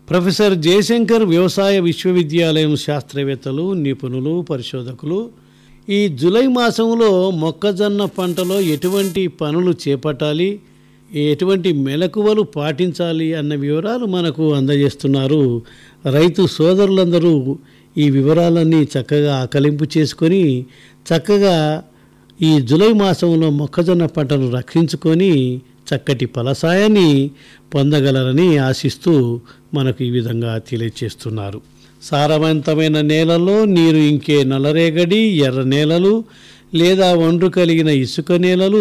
professor Jayashankar వ్యవసాయ విశ్వవిద్యాలయం శాస్త్రవేత్తలు నిపుణులు పరిశోధకులు ఈ జూలై మాసంలో మొక్కజొన్న పంటలో ఎటువంటి పనులు చేపట్టాలి ఎటువంటి మెలకువలు పాటించాలి అన్న వివరాలు మనకు అందజేస్తున్నారు రైతు సోదరులందరూ ఈ వివరాలన్నీ చక్కగా ఆకలింపు చేసుకొని చక్కగా ఈ జూలై మాసంలో మొక్కజొన్న పంటను రక్షించుకొని చక్కటి ఫలసాయాన్ని పొందగలరని ఆశిస్తూ మనకు ఈ విధంగా తెలియచేస్తున్నారు సారవంతమైన నేలల్లో నీరు ఇంకే నల్లరేగడి ఎర్ర నేలలు లేదా ఒండ్రు కలిగిన ఇసుక నేలలు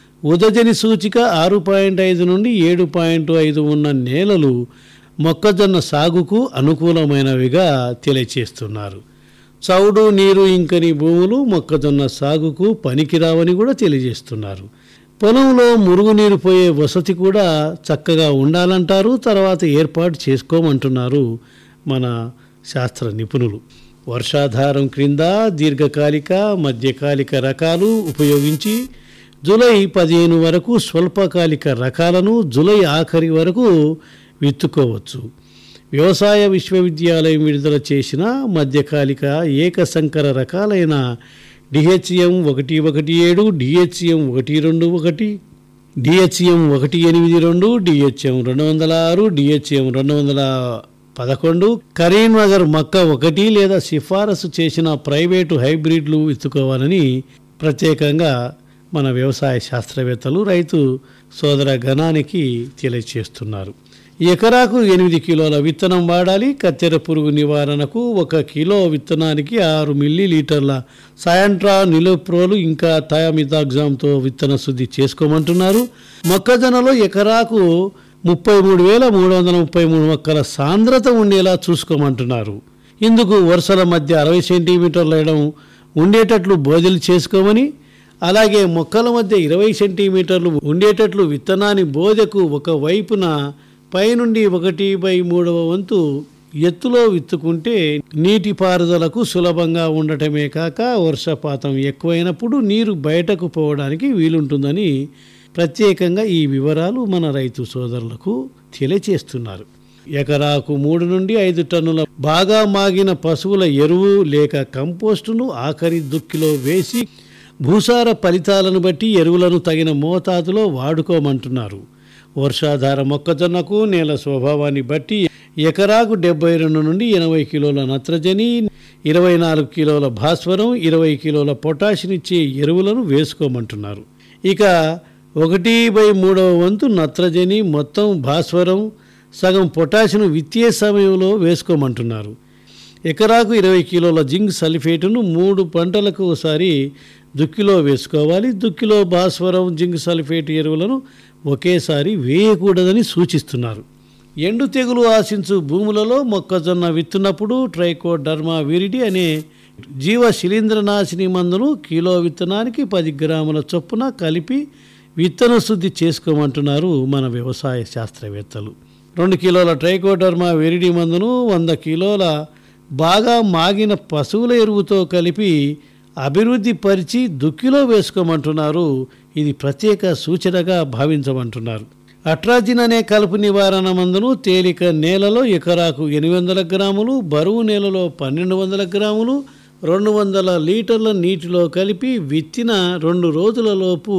ఉదజని సూచిక ఆరు పాయింట్ ఐదు నుండి ఏడు పాయింట్ ఐదు ఉన్న నేలలు మొక్కజొన్న సాగుకు అనుకూలమైనవిగా తెలియచేస్తున్నారు చౌడు నీరు ఇంకని భూములు మొక్కజొన్న సాగుకు పనికిరావని కూడా తెలియజేస్తున్నారు పొలంలో మురుగునీరు పోయే వసతి కూడా చక్కగా ఉండాలంటారు తర్వాత ఏర్పాటు చేసుకోమంటున్నారు మన శాస్త్ర నిపుణులు వర్షాధారం క్రింద దీర్ఘకాలిక మధ్యకాలిక రకాలు ఉపయోగించి జూలై పదిహేను వరకు స్వల్పకాలిక రకాలను జూలై ఆఖరి వరకు విత్తుకోవచ్చు వ్యవసాయ విశ్వవిద్యాలయం విడుదల చేసిన మధ్యకాలిక ఏకసంకర రకాలైన డిహెచ్ఎం ఒకటి ఒకటి ఏడు డిహెచ్ఎం ఒకటి రెండు ఒకటి డిహెచ్ఎం ఒకటి ఎనిమిది రెండు డిహెచ్ఎం రెండు వందల ఆరు డిహెచ్ఎం రెండు వందల పదకొండు కరీంనగర్ మక్క ఒకటి లేదా సిఫారసు చేసిన ప్రైవేటు హైబ్రిడ్లు విత్తుకోవాలని ప్రత్యేకంగా మన వ్యవసాయ శాస్త్రవేత్తలు రైతు సోదర గణానికి తెలియచేస్తున్నారు ఎకరాకు ఎనిమిది కిలోల విత్తనం వాడాలి కత్తెర పురుగు నివారణకు ఒక కిలో విత్తనానికి ఆరు మిల్లీ లీటర్ల సయాంట్రా నిలోప్రోలు ఇంకా థయామితాగ్జామ్తో విత్తన శుద్ధి చేసుకోమంటున్నారు మొక్కజొన్నలో ఎకరాకు ముప్పై మూడు వేల మూడు వందల ముప్పై మూడు మొక్కల సాంద్రత ఉండేలా చూసుకోమంటున్నారు ఇందుకు వరుసల మధ్య అరవై సెంటీమీటర్ల ఎడం ఉండేటట్లు బోధలు చేసుకోమని అలాగే మొక్కల మధ్య ఇరవై సెంటీమీటర్లు ఉండేటట్లు విత్తనాన్ని బోధకు ఒక వైపున పైనుండి ఒకటి బై మూడవ వంతు ఎత్తులో విత్తుకుంటే నీటిపారుదలకు సులభంగా ఉండటమే కాక వర్షపాతం ఎక్కువైనప్పుడు నీరు బయటకు పోవడానికి వీలుంటుందని ప్రత్యేకంగా ఈ వివరాలు మన రైతు సోదరులకు తెలియచేస్తున్నారు ఎకరాకు మూడు నుండి ఐదు టన్నుల బాగా మాగిన పశువుల ఎరువు లేక కంపోస్టును ఆఖరి దుక్కిలో వేసి భూసార ఫలితాలను బట్టి ఎరువులను తగిన మోతాదులో వాడుకోమంటున్నారు వర్షాధార మొక్కజొన్నకు నేల స్వభావాన్ని బట్టి ఎకరాకు డెబ్బై రెండు నుండి ఎనభై కిలోల నత్రజని ఇరవై నాలుగు కిలోల భాస్వరం ఇరవై కిలోల పొటాషినిచ్చే ఎరువులను వేసుకోమంటున్నారు ఇక ఒకటి బై మూడవ వంతు నత్రజని మొత్తం భాస్వరం సగం పొటాషియం విత్తే సమయంలో వేసుకోమంటున్నారు ఎకరాకు ఇరవై కిలోల జింక్ సల్ఫేటును మూడు పంటలకు ఒకసారి దుక్కిలో వేసుకోవాలి దుక్కిలో భాస్వరం జింక్ సల్ఫేట్ ఎరువులను ఒకేసారి వేయకూడదని సూచిస్తున్నారు ఎండు తెగులు ఆశించు భూములలో మొక్కజొన్న విత్తున్నప్పుడు ట్రైకోడర్మా విరిడి అనే జీవ శిలీంద్రనాశిని మందును కిలో విత్తనానికి పది గ్రాముల చొప్పున కలిపి విత్తన శుద్ధి చేసుకోమంటున్నారు మన వ్యవసాయ శాస్త్రవేత్తలు రెండు కిలోల ట్రైకోడర్మా విరిడి మందును వంద కిలోల బాగా మాగిన పశువుల ఎరువుతో కలిపి అభివృద్ధి పరిచి దుక్కిలో వేసుకోమంటున్నారు ఇది ప్రత్యేక సూచనగా భావించమంటున్నారు అట్రాజిన్ అనే కలుపు నివారణ మందును తేలిక నేలలో ఎకరాకు ఎనిమిది వందల గ్రాములు బరువు నేలలో పన్నెండు వందల గ్రాములు రెండు వందల లీటర్ల నీటిలో కలిపి విత్తిన రెండు రోజులలోపు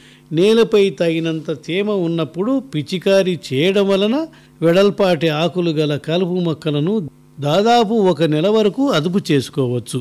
నేలపై తగినంత తేమ ఉన్నప్పుడు పిచికారీ చేయడం వలన వెడల్పాటి ఆకులు గల కలుపు మొక్కలను దాదాపు ఒక నెల వరకు అదుపు చేసుకోవచ్చు